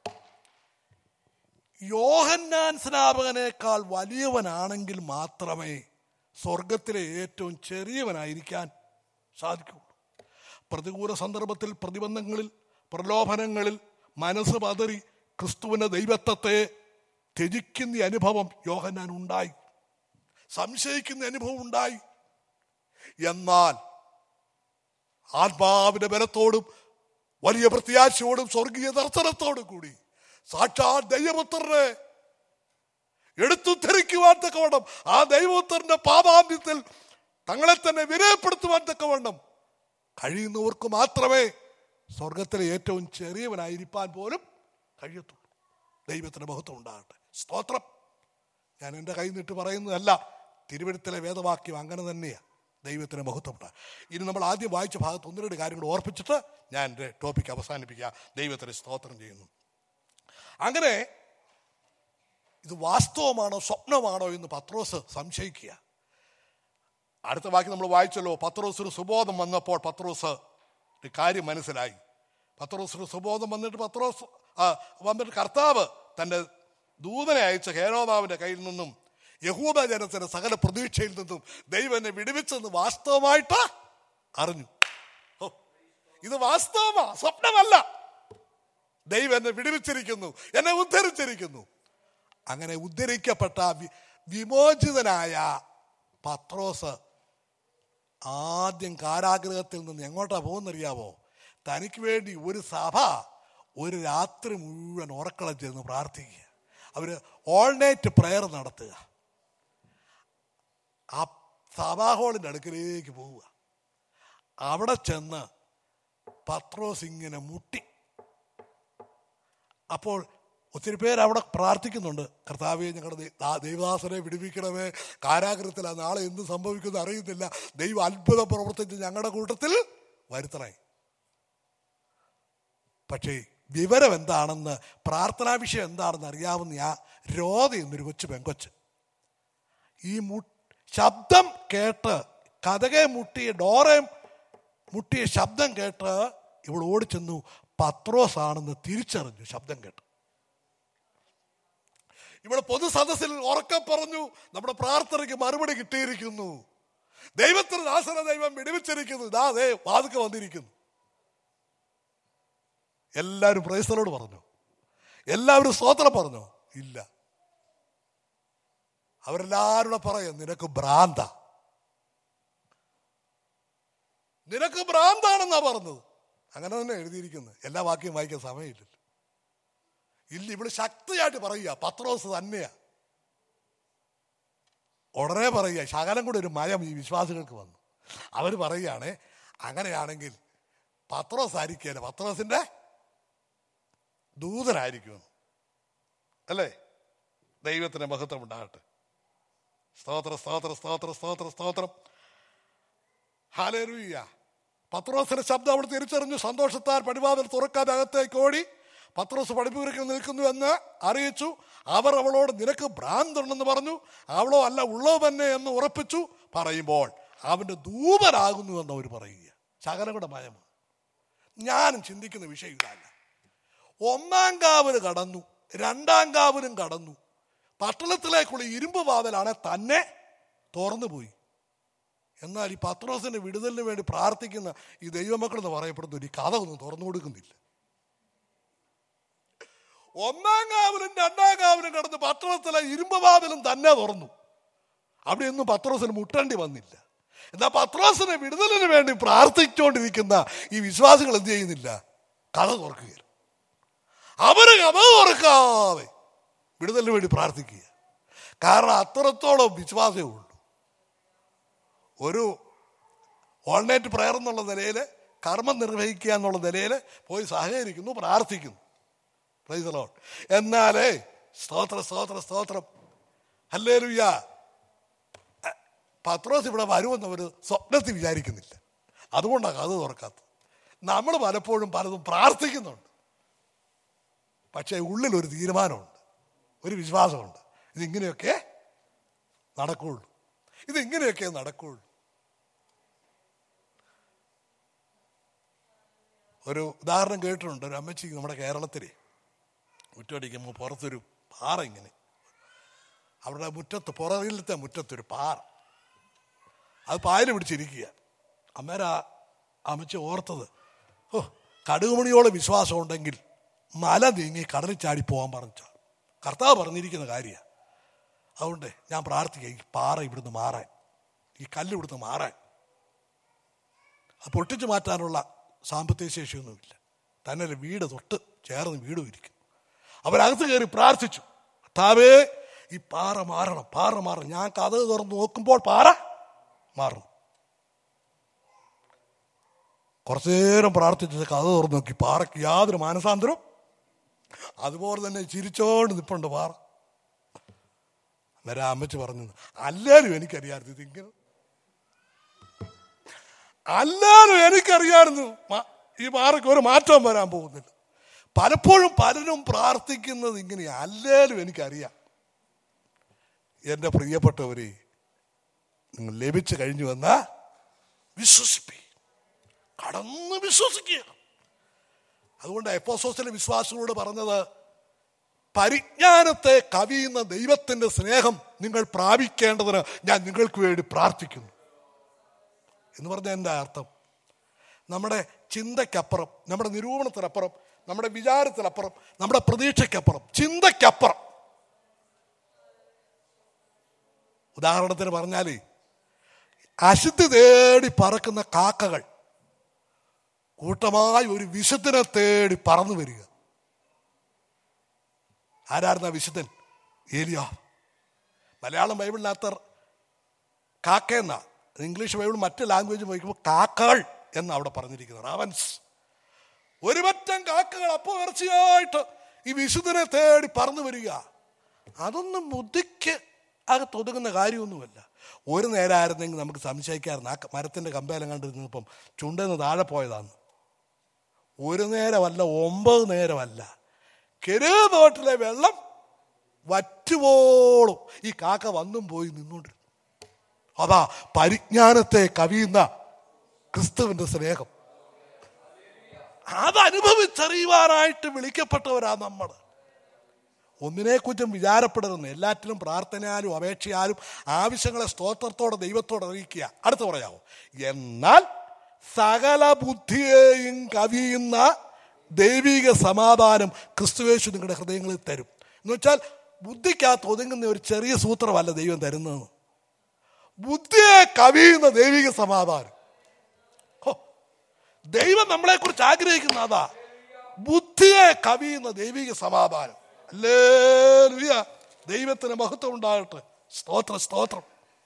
യോഹന്നാൻ സ്നാപകനേക്കാൾ വലിയവനാണെങ്കിൽ മാത്രമേ സ്വർഗത്തിലെ ഏറ്റവും ചെറിയവനായിരിക്കാൻ സാധിക്കുള്ളൂ പ്രതികൂല സന്ദർഭത്തിൽ പ്രതിബന്ധങ്ങളിൽ പ്രലോഭനങ്ങളിൽ മനസ്സ് പതറി ക്രിസ്തുവിന്റെ ദൈവത്വത്തെ ത്യജിക്കുന്ന അനുഭവം യോഹന്നാൻ ഉണ്ടായി സംശയിക്കുന്ന അനുഭവം ഉണ്ടായി എന്നാൽ ആത്മാവിന്റെ ബലത്തോടും വലിയ പ്രത്യാശയോടും സ്വർഗീയ ദർശനത്തോടും കൂടി സാക്ഷാൽ ദൈവപുത്രനെ എടുത്തുദ്ധരിക്കുവാൻ തക്കവണ്ണം ആ ദൈവപുത്രന്റെ പാപാന്ത്യത്തിൽ തങ്ങളെ തന്നെ വിനയപ്പെടുത്തുവാൻ തക്കവണ്ണം കഴിയുന്നവർക്ക് മാത്രമേ സ്വർഗത്തിലെ ഏറ്റവും ചെറിയവനായിരിക്കാൻ പോലും കഴിയത്തുള്ളൂ ദൈവത്തിന് മഹത്വം ഉണ്ടാകട്ടെ സ്തോത്രം ഞാൻ എൻ്റെ കൈ നിട്ട് പറയുന്നതല്ല തിരുവഴുത്തിലെ വേദവാക്യം അങ്ങനെ തന്നെയാണ് ദൈവത്തിന് മഹത്വമുണ്ട് ഇനി നമ്മൾ ആദ്യം വായിച്ച ഭാഗത്ത് ഒന്ന് രണ്ട് കാര്യങ്ങൾ ഓർപ്പിച്ചിട്ട് ഞാൻ എൻ്റെ ടോപ്പിക്ക് അവസാനിപ്പിക്കുക ദൈവത്തിന് സ്തോത്രം ചെയ്യുന്നു അങ്ങനെ ഇത് വാസ്തവമാണോ സ്വപ്നമാണോ എന്ന് പത്രോസ് സംശയിക്കുക അടുത്ത വാക്യം നമ്മൾ വായിച്ചല്ലോ പത്രോസിന് സുബോധം വന്നപ്പോൾ പത്രോസ് ഒരു കാര്യം മനസ്സിലായി പത്രോസിന് സുബോധം വന്നിട്ട് പത്രോസ് ആ, വന്നിട്ട് കർത്താവ് തൻ്റെ ദൂതനെ അയച്ച ഹേരോദാവിൻ്റെ കയ്യിൽ നിന്നും യഹൂദ ജനത്തിന്റെ സകല പ്രതീക്ഷയിൽ നിന്നും ദൈവം എന്നെ വിടുവിച്ചെന്ന് വാസ്തവമായിട്ട് അറിഞ്ഞു ഓ, ഇത് വാസ്തവമാ സ്വപ്നമല്ല ദൈവം എന്നെ വിടുവിച്ചിരിക്കുന്നു എന്നെ ഉദ്ധരിച്ചിരിക്കുന്നു അങ്ങനെ ഉദ്ധരിക്കപ്പെട്ട വി- വിമോചിതനായ പത്രോസ് ആദ്യം കാരാഗ്രഹത്തിൽ നിന്ന് എങ്ങോട്ടാ പോകുന്നറിയാവോ തനിക്ക് വേണ്ടി ഒരു സഭ ഒരു രാത്രി മുഴുവൻ ഉറക്കളം ചെന്ന് പ്രാർത്ഥിക്കുക അവര് ഓൾ നൈറ്റ് പ്രെയർ നടത്തുക ആ സഭാഹോളിൻ്റെ അടുക്കലേക്ക് പോവുക അവിടെ ചെന്ന് പത്രോസ് ഇങ്ങനെ മുട്ടി അപ്പോൾ ഒത്തിരി പേര് അവിടെ പ്രാർത്ഥിക്കുന്നുണ്ട് കർത്താവെ ഞങ്ങളുടെ ദൈ- ദാ- ദൈവദാസനെ വിടുവിക്കണമേ കാരാഗ്രഹത്തിലാണ് നാളെ എന്ത് സംഭവിക്കുമെന്ന് അറിയുന്നില്ല ദൈവം അത്ഭുതം പ്രവർത്തിച്ച് ഞങ്ങളുടെ കൂട്ടത്തിൽ വരുത്തണേ പക്ഷേ വിവരം എന്താണെന്ന് പ്രാർത്ഥനാ വിഷയം എന്താണെന്ന് അറിയാവുന്ന ആ രോധ എന്നൊരു കൊച്ചു പെങ്കൊച്ച് ഈ മു ശബ്ദം കേട്ട് കഥകെ മുട്ടിയ ഡോറയും മുട്ടിയ ശബ്ദം കേട്ട് ഇവൾ ഓടിച്ചെന്നു പത്രോസ് ആണെന്ന് തിരിച്ചറിഞ്ഞു ശബ്ദം കേട്ട് ഇവിടെ പൊതുസദസ്സിൽ ഉറക്കെ പറഞ്ഞു നമ്മുടെ പ്രാർത്ഥനയ്ക്ക് മറുപടി കിട്ടിയിരിക്കുന്നു ദൈവത്തിന് ദാസന ദൈവം വിടുവിച്ചിരിക്കുന്നു ഇതാ ദേ വാതുക്കെ വന്നിരിക്കുന്നു എല്ലാവരും പ്രൈസലോട് പറഞ്ഞു എല്ലാവരും സ്തോത്രം പറഞ്ഞു ഇല്ല അവരെല്ലാവരും കൂടെ പറയും നിനക്ക് ഭ്രാന്ത നിനക്ക് ഭ്രാന്താണെന്നാ പറഞ്ഞത് അങ്ങനെ തന്നെ എഴുതിയിരിക്കുന്നത് എല്ലാ വാക്യം വായിക്കാൻ സമയമില്ലല്ലോ ഇല്ല ഇവിടെ ശക്തിയായിട്ട് പറയുക പത്രോസ് തന്നെയാ ഉടനെ പറയുക ശകലം കൂടെ ഒരു മയം ഈ വിശ്വാസികൾക്ക് വന്നു അവർ പറയുകയാണ് അങ്ങനെയാണെങ്കിൽ പത്രോസ് ആയിരിക്കുകയല്ല പത്രോസിന്റെ ദൂതനായിരിക്കുമെന്ന് അല്ലേ ദൈവത്തിന് മഹത്വം ഉണ്ടാകട്ടെ സ്തോത്ര സ്തോത്ര സ്തോത്ര സ്തോത്ര സ്തോത്രം ഹാലേലൂയ്യ പത്രോസിന്റെ ശബ്ദം അവൾ തിരിച്ചറിഞ്ഞു സന്തോഷത്താൽ പടിവാതിൽ തുറക്കാതെ അകത്തേക്ക് ഓടി പത്രോസ് പഠിപ്പുരയ്ക്ക് നിൽക്കുന്നു എന്ന് അറിയിച്ചു അവർ അവളോട് നിനക്ക് ഭ്രാന്തുണ്ടെന്ന് പറഞ്ഞു അവളോ അല്ല ഉള്ളോ തന്നെ എന്ന് ഉറപ്പിച്ചു പറയുമ്പോൾ അവന്റെ ദൂതനാകുന്നു എന്ന് അവർ പറയുക ശകലയുടെ മയമാണ് ഞാനും ചിന്തിക്കുന്ന വിഷയം ഇതല്ല ഒന്നാം കാവല് കടന്നു രണ്ടാം കാവലും കടന്നു പട്ടണത്തിലേക്കുള്ള ഇരുമ്പ് വാതിലാണ് തന്നെ തുറന്നു പോയി എന്നാൽ ഈ പത്രോസിന്റെ വിടുതലിന് വേണ്ടി പ്രാർത്ഥിക്കുന്ന ഈ ദൈവമക്കൾ എന്ന് പറയപ്പെടുന്ന ഒരു കഥ ഒന്നും തുറന്നു കൊടുക്കുന്നില്ല ഒന്നാം കാവലും രണ്ടാം കാവലും കടന്ന് പത്രോസിലെ ഇരുമ്പ് വാതിലും തന്നെ തുറന്നു അവിടെയൊന്നും പത്രോസിന് മുട്ടേണ്ടി വന്നില്ല എന്നാൽ പത്രോസിനെ വിടുതലിന് വേണ്ടി പ്രാർത്ഥിച്ചുകൊണ്ടിരിക്കുന്ന ഈ വിശ്വാസികൾ എന്ത് ചെയ്യുന്നില്ല കഥ തുറക്കുകയില്ല അവര് കഥ തുറക്കാതെ വിടുതലിന് വേണ്ടി പ്രാർത്ഥിക്കുക കാരണം അത്രത്തോളം വിശ്വാസമേ ഉള്ളൂ ഒരു ഓൾനൈറ്റ് പ്രയർ എന്നുള്ള നിലയിൽ കർമ്മം നിർവഹിക്കുക എന്നുള്ള നിലയിൽ പോയി സഹകരിക്കുന്നു പ്രാർത്ഥിക്കുന്നു പ്രൈസ് ലോഡ് എന്നാലേ സ്തോത്ര സ്തോത്ര സ്തോത്രം അല്ലേ ലുയ്യ പത്രോസ് ഇവിടെ വരുമെന്ന് അവർ സ്വപ്നത്തിൽ വിചാരിക്കുന്നില്ല അതുകൊണ്ടാണ് കഥ തുറക്കാത്തത് നമ്മൾ പലപ്പോഴും പലതും പ്രാർത്ഥിക്കുന്നുണ്ട് പക്ഷേ ഉള്ളിൽ ഒരു തീരുമാനമുണ്ട് ഒരു വിശ്വാസമുണ്ട് ഇതിങ്ങനെയൊക്കെ നടക്കുള്ളൂ ഇതിങ്ങനെയൊക്കെ നടക്കുള്ളൂ ഒരു ഉദാഹരണം കേട്ടിട്ടുണ്ട് ഒരു അമ്മച്ചിക്ക് നമ്മുടെ കേരളത്തിൽ മുറ്റമടിക്കുമ്പോൾ പുറത്തൊരു പാറ ഇങ്ങനെ അവരുടെ മുറ്റത്ത് പുറകിലത്തെ മുറ്റത്തൊരു പാറ അത് പായൽ പിടിച്ചിരിക്കുക അമ്മേര അമ്മച്ചി ഓർത്തത് ഓ കടുകുമണിയോളം വിശ്വാസം ഉണ്ടെങ്കിൽ മല നീങ്ങി കടലിൽ ചാടി പോകാൻ പറഞ്ഞ കർത്താവ് പറഞ്ഞിരിക്കുന്ന കാര്യമാണ് അതുകൊണ്ട് ഞാൻ പ്രാർത്ഥിക്കുക ഈ പാറ ഇവിടുന്ന് മാറാൻ ഈ കല്ല് ഇവിടുന്ന് മാറാൻ അത് പൊട്ടിച്ചു മാറ്റാനുള്ള സാമ്പത്തിക ശേഷിയൊന്നുമില്ല തന്നെ വീട് തൊട്ട് ചേർന്ന് വീടും ഇരിക്കും അവരകത്ത് കയറി പ്രാർത്ഥിച്ചു കർത്താവേ ഈ പാറ മാറണം പാറ മാറണം ഞാൻ കഥ തുറന്ന് നോക്കുമ്പോൾ പാറ മാറണം കുറച്ചു നേരം പ്രാർത്ഥിച്ചത് കഥ തുറന്ന് നോക്കി പാറയ്ക്ക് യാതൊരു മാനസാന്തരം അതുപോലെ തന്നെ ചിരിച്ചോണ്ട് നിപ്പുണ്ട് പാറ അന്നേരം അമ്മച്ച് പറഞ്ഞു അല്ലേലും എനിക്കറിയാമായിരുന്നു ഇതിങ്ങനെ അല്ലാലും എനിക്കറിയാമായിരുന്നു മ- ഈ പാറയ്ക്ക് ഒരു മാറ്റം വരാൻ പോകുന്നില്ല പലപ്പോഴും പലരും പ്രാർത്ഥിക്കുന്നത് ഇങ്ങനെയാ അല്ലേലും എനിക്കറിയാം എൻ്റെ പ്രിയപ്പെട്ടവരെ നിങ്ങൾ ലഭിച്ചു കഴിഞ്ഞു വന്ന വിശ്വസിപ്പി കടന്ന് വിശ്വസിക്കുക അതുകൊണ്ട് എപ്പോസോസിലെ വിശ്വാസങ്ങളോട് പറഞ്ഞത് പരിജ്ഞാനത്തെ കവിയുന്ന ദൈവത്തിന്റെ സ്നേഹം നിങ്ങൾ പ്രാപിക്കേണ്ടതിന് ഞാൻ നിങ്ങൾക്ക് വേണ്ടി പ്രാർത്ഥിക്കുന്നു എന്ന് പറഞ്ഞാൽ എന്താ അർത്ഥം നമ്മുടെ ചിന്തയ്ക്കപ്പുറം നമ്മുടെ നിരൂപണത്തിനപ്പുറം നമ്മുടെ വിചാരത്തിനപ്പുറം നമ്മുടെ പ്രതീക്ഷയ്ക്കപ്പുറം ചിന്തയ്ക്കപ്പുറം ഉദാഹരണത്തിന് പറഞ്ഞാലേ അശുദ്ധി തേടി പറക്കുന്ന കാക്കകൾ കൂട്ടമായി ഒരു വിശുദ്ധനെ തേടി പറന്നു വരിക ആരായിരുന്നു ആ വിശുദ്ധൻ ഏലിയ മലയാളം ബൈബിളിനകത്ത് കാക്ക എന്നാ ഇംഗ്ലീഷ് ബൈബിൾ മറ്റ് ലാംഗ്വേജ് നോക്കുമ്പോൾ കാക്കകൾ എന്ന് അവിടെ പറഞ്ഞിരിക്കുന്നത് റാവൻസ് ഒരു പറ്റം കാക്കകൾ അപ്പുകർച്ചയായിട്ട് ഈ വിശുദ്ധനെ തേടി പറന്നു വരിക അതൊന്നും ബുദ്ധിക്ക് അകത്ത് ഒതുങ്ങുന്ന കാര്യമൊന്നുമല്ല ഒരു നേരമായിരുന്നെങ്കിൽ നമുക്ക് സംശയിക്കാമായിരുന്നു ആ മരത്തിന്റെ കമ്പേലം കണ്ടിരുന്നപ്പം ചുണ്ടെന്ന് താഴെ പോയതാണ് ഒരു നേരമല്ല ഒമ്പത് നേരമല്ല കെരുതോട്ടിലെ വെള്ളം വറ്റുപോളും ഈ കാക്ക വന്നും പോയി നിന്നുകൊണ്ടിരുന്നു അതാ പരിജ്ഞാനത്തെ കവിയുന്ന ക്രിസ്തുവിന്റെ സ്നേഹം അതനുഭവിച്ചറിയുവാനായിട്ട് വിളിക്കപ്പെട്ടവരാ നമ്മൾ ഒന്നിനെക്കുറിച്ചും വിചാരപ്പെടരുന്നു എല്ലാറ്റിലും പ്രാർത്ഥനയാലും അപേക്ഷയാലും ആവശ്യങ്ങളെ സ്തോത്രത്തോടെ ദൈവത്തോടെ അറിയിക്കുക അടുത്ത് പറയാമോ എന്നാൽ സകല ബുദ്ധിയെയും കവിയുന്ന ദൈവിക സമാധാനം ക്രിസ്തുവേശു നിങ്ങളുടെ ഹൃദയങ്ങളിൽ തരും എന്ന് വെച്ചാൽ ബുദ്ധിക്കകത്ത് ഒതുങ്ങുന്ന ഒരു ചെറിയ സൂത്രമല്ല ദൈവം തരുന്നത് ബുദ്ധിയെ കവിയുന്ന ദൈവിക സമാധാനം ഹോ, ദൈവം നമ്മളെ കുറിച്ച് ആഗ്രഹിക്കുന്ന അതാ ബുദ്ധിയെ കവിയുന്ന ദൈവിക സമാധാനം അല്ലേ ദൈവത്തിന് മഹത്വം ഉണ്ടാകട്ടെ സ്തോത്രം സ്തോത്രം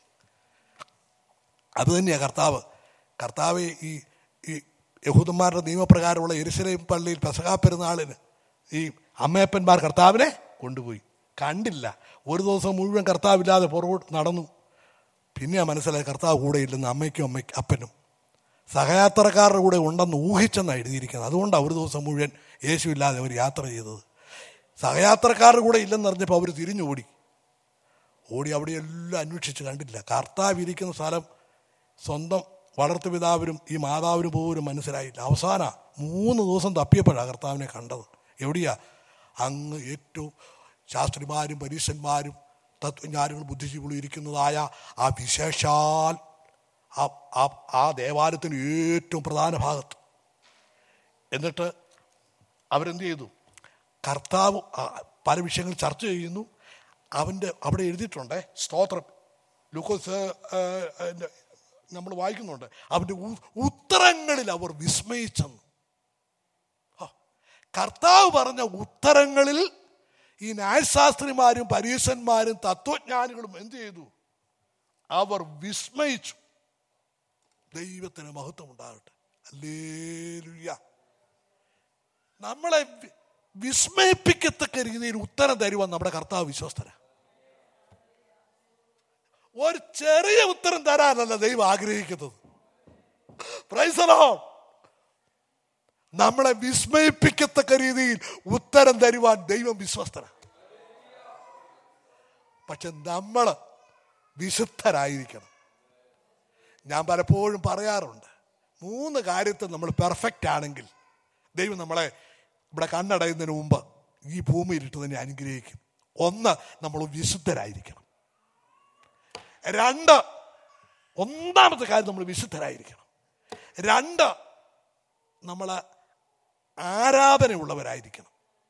അത് തന്നെയാ കർത്താവ് കർത്താവ് ഈ ഈ യഹൂദന്മാരുടെ നിയമപ്രകാരമുള്ള എരുസലേം പള്ളിയിൽ പെസകാ പെരുന്നാളിന് ഈ അമ്മയപ്പന്മാർ കർത്താവിനെ കൊണ്ടുപോയി കണ്ടില്ല ഒരു ദിവസം മുഴുവൻ കർത്താവില്ലാതെ പുറകോട്ട് നടന്നു പിന്നെ മനസ്സിലായി കർത്താവ് കൂടെ ഇല്ലെന്ന് അമ്മയ്ക്കും അമ്മയ്ക്കും അപ്പനും സഹയാത്രക്കാരുടെ കൂടെ ഉണ്ടെന്ന് ഊഹിച്ചെന്നാണ് എഴുതിയിരിക്കുന്നത് അതുകൊണ്ടാണ് ഒരു ദിവസം മുഴുവൻ യേശു ഇല്ലാതെ അവർ യാത്ര ചെയ്തത് സഹയാത്രക്കാരുടെ കൂടെ ഇല്ലെന്ന് അറിഞ്ഞപ്പോൾ അവർ തിരിഞ്ഞു ഓടി ഓടി അവിടെ എല്ലാം അന്വേഷിച്ച് കണ്ടില്ല കർത്താവ് ഇരിക്കുന്ന സ്ഥലം സ്വന്തം വളർത്തുപിതാവിനും ഈ മാതാവിനും പോലും മനസ്സിലായില്ല അവസാന മൂന്ന് ദിവസം തപ്പിയപ്പോഴാണ് കർത്താവിനെ കണ്ടത് എവിടെയാ അങ്ങ് ഏറ്റവും ശാസ്ത്രിമാരും പരീക്ഷന്മാരും തത്വജ്ഞാനികളും ബുദ്ധിജീവികളും ഇരിക്കുന്നതായ ആ വിശേഷാൽ ആ ആ ആ ദേവാലയത്തിന് ഏറ്റവും പ്രധാന ഭാഗത്ത് എന്നിട്ട് അവരെന്ത് ചെയ്തു കർത്താവ് ആ, പല വിഷയങ്ങൾ ചർച്ച ചെയ്യുന്നു അവൻ്റെ അവിടെ എഴുതിയിട്ടുണ്ട് സ്തോത്രം ലൂക്കോസ് നമ്മൾ വായിക്കുന്നുണ്ട് അവൻ്റെ ഉ- ഉത്തരങ്ങളിൽ അവർ വിസ്മയിച്ചെന്ന് ആ, കർത്താവ് പറഞ്ഞ ഉത്തരങ്ങളിൽ ഈ ന്യായശാസ്ത്രിമാരും പരീശന്മാരും തത്വജ്ഞാനികളും എന്ത് ചെയ്തു അവർ വിസ്മയിച്ചു ദൈവത്തിന് മഹത്വം ഉണ്ടാകട്ടെ അല്ലേലുയ്യ നമ്മളെ വി- വിസ്മയിപ്പിക്കത്തക്ക രീതിയിൽ ഉത്തരം തരുവാൻ നമ്മുടെ കർത്താവ് വിശ്വസ്തന ഒരു ചെറിയ ഉത്തരം തരാനല്ല ദൈവം ആഗ്രഹിക്കുന്നത് പ്രൈസലോ നമ്മളെ വിസ്മയിപ്പിക്കത്തക്ക രീതിയിൽ ഉത്തരം തരുവാൻ ദൈവം വിശ്വസ്തനാണ് പക്ഷെ നമ്മൾ വിശുദ്ധരായിരിക്കണം ഞാൻ പലപ്പോഴും പറയാറുണ്ട് മൂന്ന് കാര്യത്തിൽ നമ്മൾ പെർഫെക്റ്റ് ആണെങ്കിൽ ദൈവം നമ്മളെ ഇവിടെ കണ്ണടയുന്നതിന് മുമ്പ് ഈ ഭൂമിയിലിട്ട് തന്നെ അനുഗ്രഹിക്കും ഒന്ന് നമ്മൾ വിശുദ്ധരായിരിക്കണം രണ്ട് ഒന്നാമത്തെ കാര്യം നമ്മൾ വിശുദ്ധരായിരിക്കണം രണ്ട് നമ്മൾ ആരാധനയുള്ളവരായിരിക്കണം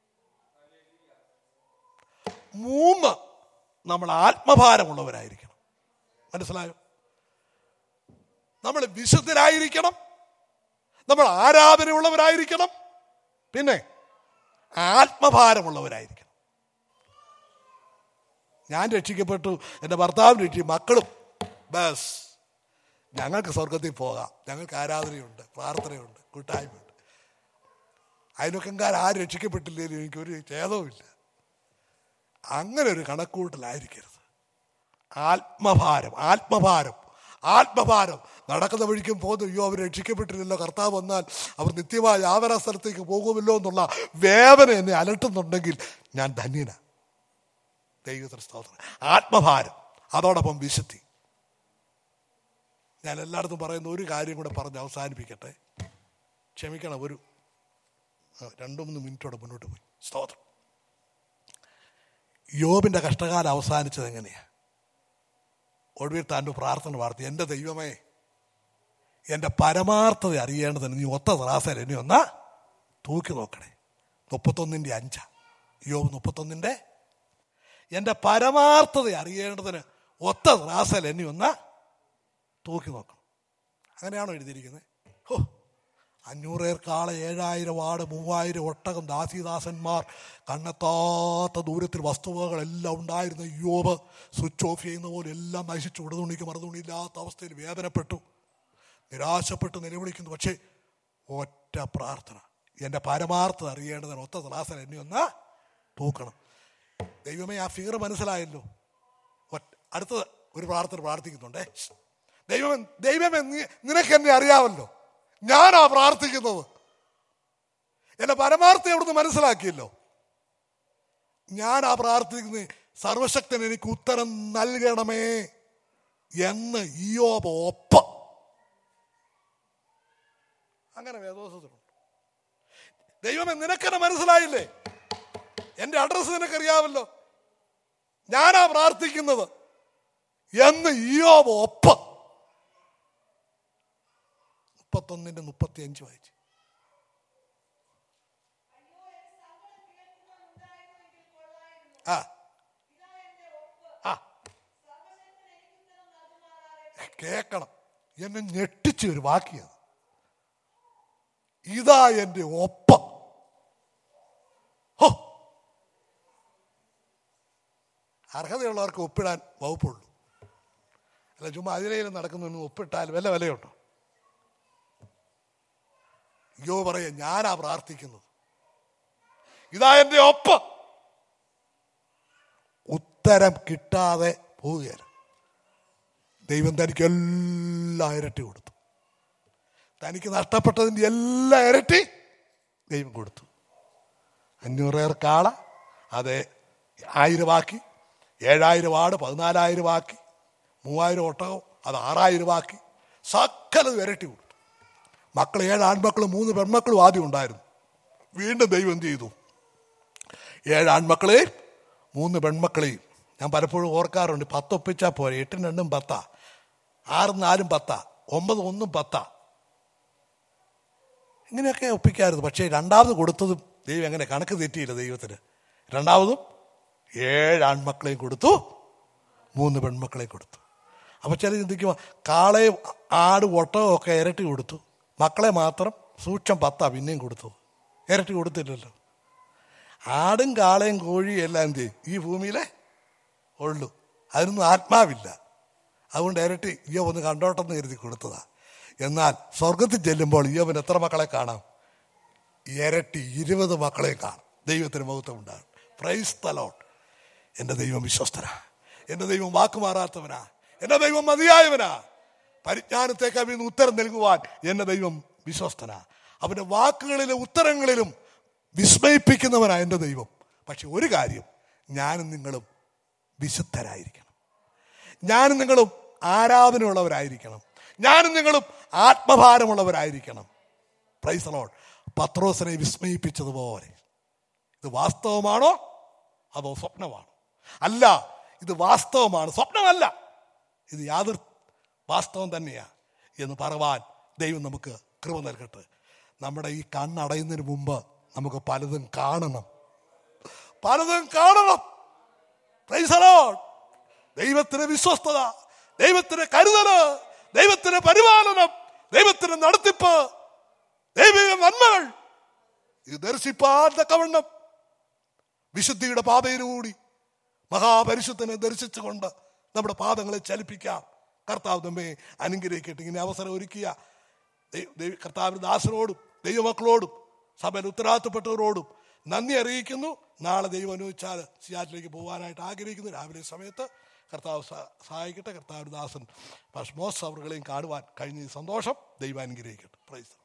മൂന്ന് നമ്മൾ ആത്മഭാരമുള്ളവരായിരിക്കണം മനസ്സിലായോ നമ്മൾ വിശുദ്ധരായിരിക്കണം നമ്മൾ ആരാധനയുള്ളവരായിരിക്കണം പിന്നെ ആത്മഭാരമുള്ളവരായിരിക്കണം ഞാൻ രക്ഷിക്കപ്പെട്ടു എൻ്റെ ഭർത്താവ് രക്ഷിക്കും മക്കളും ബസ് ഞങ്ങൾക്ക് സ്വർഗത്തിൽ പോകാം ഞങ്ങൾക്ക് ആരാധനയുണ്ട് പ്രാർത്ഥനയുണ്ട് കൂട്ടായ്മയുണ്ട് അതിനൊക്കെ ആരും രക്ഷിക്കപ്പെട്ടില്ലെങ്കിലും എനിക്കൊരു ഛേദവുമില്ല അങ്ങനെ ഒരു കണക്കൂട്ടലായിരിക്കരുത് ആത്മഭാരം ആത്മഭാരം ആത്മഭാരം നടക്കുന്ന വഴിക്കും പോകുന്നു അയ്യോ അവർ രക്ഷിക്കപ്പെട്ടില്ലല്ലോ കർത്താവ് വന്നാൽ അവർ നിത്യമായ ആവര സ്ഥലത്തേക്ക് പോകുമല്ലോ എന്നുള്ള വേദന എന്നെ അലട്ടുന്നുണ്ടെങ്കിൽ ഞാൻ ധന്യന ദൈവത്തിന് സ്തോത്രം ആത്മഭാരം അതോടൊപ്പം വിശുദ്ധി ഞാൻ എല്ലായിടത്തും പറയുന്ന ഒരു കാര്യം കൂടെ പറഞ്ഞ് അവസാനിപ്പിക്കട്ടെ ക്ഷമിക്കണം ഒരു ആ, രണ്ടു മൂന്ന് മിനിറ്റോടെ മുന്നോട്ട് പോയി സ്തോത്രം യോബിന്റെ കഷ്ടകാലം അവസാനിച്ചത് എങ്ങനെയാ ഒടുവിൽ താൻ്റെ പ്രാർത്ഥന വാർത്തി എൻ്റെ ദൈവമേ എൻ്റെ പരമാർത്ഥത അറിയേണ്ടതിന് നീ ഒത്ത ത്രാസയിൽ എന്നെ ഒന്നാ തൂക്കി നോക്കണേ മുപ്പത്തൊന്നിൻ്റെ അഞ്ച യോബ് മുപ്പത്തൊന്നിൻ്റെ എൻ്റെ പരമാർത്ഥത അറിയേണ്ടതിന് ഒത്ത ത്രാസയിൽ എന്നെ ഒന്നാ തൂക്കി നോക്കണം അങ്ങനെയാണോ എഴുതിയിരിക്കുന്നത് ഹോ അഞ്ഞൂറേർ കാള ഏഴായിരം ആട് മൂവായിരം ഒട്ടകം ദാസിദാസന്മാർ കണ്ണെത്താത്ത ദൂരത്തിൽ വസ്തുവകളെല്ലാം ഉണ്ടായിരുന്ന യോബ് സ്വിച്ച് ഓഫ് ചെയ്യുന്ന പോലെ എല്ലാം നശിച്ചു ഉടുതുണിക്ക് മറുതുണിയില്ലാത്ത അവസ്ഥയിൽ വേദനപ്പെട്ടു നിരാശപ്പെട്ട് നിലവിളിക്കുന്നു പക്ഷേ ഒറ്റ പ്രാർത്ഥന എൻ്റെ പരമാർത്ഥത അറിയേണ്ടതിന് ഒത്ത ത്രാസൻ എന്നെ ഒന്ന് തൂക്കണം ദൈവമേ ആ ഫിഗർ മനസ്സിലായല്ലോ ഒറ്റ- അടുത്തത് ഒരു പ്രാർത്ഥന പ്രാർത്ഥിക്കുന്നുണ്ടേ ദൈവമേ ദൈവമേ നീ- നിനക്ക് എന്നെ അറിയാമല്ലോ ഞാനാ പ്രാർത്ഥിക്കുന്നത് എന്റെ പരമാർത്ഥം എവിടുന്ന് മനസ്സിലാക്കിയല്ലോ ഞാനാ പ്രാർത്ഥിക്കുന്നത് സർവശക്തൻ എനിക്ക് ഉത്തരം നൽകണമേ എന്ന് ഈയോബ് ഒപ്പം അങ്ങനെ വേദോസത്തിലുണ്ട് ദൈവമേ നിനക്കെന്നെ മനസ്സിലായില്ലേ എന്റെ അഡ്രസ്സ് നിനക്കറിയാമല്ലോ ഞാനാ പ്രാർത്ഥിക്കുന്നത് എന്ന് ഈയോബ് ഒപ്പം മുപ്പത്തൊന്നിന്റെ മുപ്പത്തി അഞ്ച് വായിച്ചു ആ ആ കേക്കണം എന്നെ ഞെട്ടിച്ച ഒരു വാക്കിയത് ഇതാ എന്റെ ഒപ്പം ഹോ അർഹതയുള്ളവർക്ക് ഒപ്പിടാൻ വകുപ്പുള്ളൂ അല്ല ചുമ്മാ അതിലേലും നടക്കുന്നൊന്നും ഒപ്പിട്ടാൽ വല്ല വിലയുണ്ടോ യോ പറയ ഞാനാ പ്രാർത്ഥിക്കുന്നത് ഇതാ എന്റെ ഒപ്പം ഉത്തരം കിട്ടാതെ പോവുകയാണ് ദൈവം തനിക്ക് എല്ലാ ഇരട്ടി കൊടുത്തു തനിക്ക് നഷ്ടപ്പെട്ടതിൻ്റെ എല്ലാ ഇരട്ടി ദൈവം കൊടുത്തു അഞ്ഞൂറേർ കാള അത് ആയിരം ആക്കി ഏഴായിരം ആട് പതിനാലായിരം ആക്കി മൂവായിരം ഒട്ടകം അത് ആറായിരം ആക്കി സകലത് ഇരട്ടി കൊടുത്തു മക്കൾ ഏഴ് ആൺമക്കളും മൂന്ന് പെൺമക്കളും ആദ്യം ഉണ്ടായിരുന്നു വീണ്ടും ദൈവം എന്ത് ചെയ്തു ഏഴ് ആൺമക്കളെയും മൂന്ന് പെൺമക്കളെയും ഞാൻ പലപ്പോഴും ഓർക്കാറുണ്ട് പത്തൊപ്പിച്ചാൽ പോരെ എട്ടും രണ്ടും പത്താ ആറും നാലും പത്താ ഒമ്പത് ഒന്നും പത്താ ഇങ്ങനെയൊക്കെ ഒപ്പിക്കായിരുന്നു പക്ഷേ രണ്ടാമത് കൊടുത്തതും ദൈവം എങ്ങനെ കണക്ക് തെറ്റിയില്ല ദൈവത്തിന് രണ്ടാമതും ഏഴ് ആൺമക്കളെയും കൊടുത്തു മൂന്ന് പെൺമക്കളെയും കൊടുത്തു അപ്പോൾ ചില ചിന്തിക്കുക കാളയും ആട് ഒട്ടകവും ഒക്കെ ഇരട്ടി കൊടുത്തു മക്കളെ മാത്രം സൂക്ഷം പത്താ പിന്നെയും കൊടുത്തു ഇരട്ടി കൊടുത്തില്ലല്ലോ ആടും കാളയും കോഴിയും എല്ലാം എന്ത് ചെയ്യും? ഈ ഭൂമിയിലെ ഉള്ളൂ അതിനൊന്നും ആത്മാവില്ല അതുകൊണ്ട് ഇരട്ടി ഇയ്യോ ഒന്ന് കണ്ടോട്ടെന്ന് കരുതി കൊടുത്തതാ എന്നാൽ സ്വർഗത്തിൽ ചെല്ലുമ്പോൾ ഇയ്യോവൻ എത്ര മക്കളെ കാണാം ഇരട്ടി ഇരുപത് മക്കളെ കാണും ദൈവത്തിന് മഹത്വം ഉണ്ടാകും പ്രൈസ് തലോട്ട് എൻ്റെ ദൈവം വിശ്വസ്തനാ എൻ്റെ ദൈവം വാക്കുമാറാത്തവനാ എന്റെ ദൈവം മതിയായവനാ പരിജ്ഞാനത്തെ കവിന്ന് ഉത്തരം നൽകുവാൻ എന്റെ ദൈവം വിശ്വസ്തനാ അവന്റെ വാക്കുകളിലും ഉത്തരങ്ങളിലും വിസ്മയിപ്പിക്കുന്നവനാ എന്റെ ദൈവം പക്ഷെ ഒരു കാര്യം ഞാനും നിങ്ങളും വിശുദ്ധരായിരിക്കണം ഞാനും നിങ്ങളും ആരാധനയുള്ളവരായിരിക്കണം ഞാനും നിങ്ങളും ആത്മഭാരമുള്ളവരായിരിക്കണം പ്രൈസലോൺ പത്രോസിനെ വിസ്മയിപ്പിച്ചതുപോലെ ഇത് വാസ്തവമാണോ അതോ സ്വപ്നമാണോ അല്ല ഇത് വാസ്തവമാണ് സ്വപ്നമല്ല ഇത് യാതൊരു വാസ്തവം തന്നെയാ എന്ന് പറവാൻ ദൈവം നമുക്ക് കൃപ നൽകട്ടെ നമ്മുടെ ഈ കണ്ണടയുന്നതിന് മുമ്പ് നമുക്ക് പലതും കാണണം പലതും കാണണം Praise the Lord. ദൈവത്തിന് വിശ്വസ്തത ദൈവത്തിന് കരുതല് ദൈവത്തിന് പരിപാലനം ദൈവത്തിന് നടത്തിപ്പ് ദൈവിക നന്മകൾ ഇത് ദർശിപ്പാൻ തക്കവണ്ണം വിശുദ്ധിയുടെ പാതയിലൂടി മഹാപരിശുദ്ധനെ ദർശിച്ചുകൊണ്ട് നമ്മുടെ പാദങ്ങളെ ചലിപ്പിക്കാം കർത്താവ് നമ്മെ അനുഗ്രഹിക്കട്ടെ ഇങ്ങനെ അവസരം ഒരുക്കിയ ദൈ- ദൈ- കർത്താവിന്റെ ദാസനോടും ദൈവമക്കളോടും സഭയിൽ ഉത്തരവാദിത്തപ്പെട്ടവരോടും നന്ദി അറിയിക്കുന്നു നാളെ ദൈവം അനുവദിച്ചാൽ സിയാറ്റിലേക്ക് പോകാനായിട്ട് ആഗ്രഹിക്കുന്നു രാവിലെ സമയത്ത് കർത്താവ് സ- സഹായിക്കട്ടെ കർത്താവിന്റെ ദാസൻ മോസ് അവറുകളെയും കാണുവാൻ കഴിഞ്ഞ ഈ സന്തോഷം ദൈവം അനുഗ്രഹിക്കട്ടെ പ്രൈസ്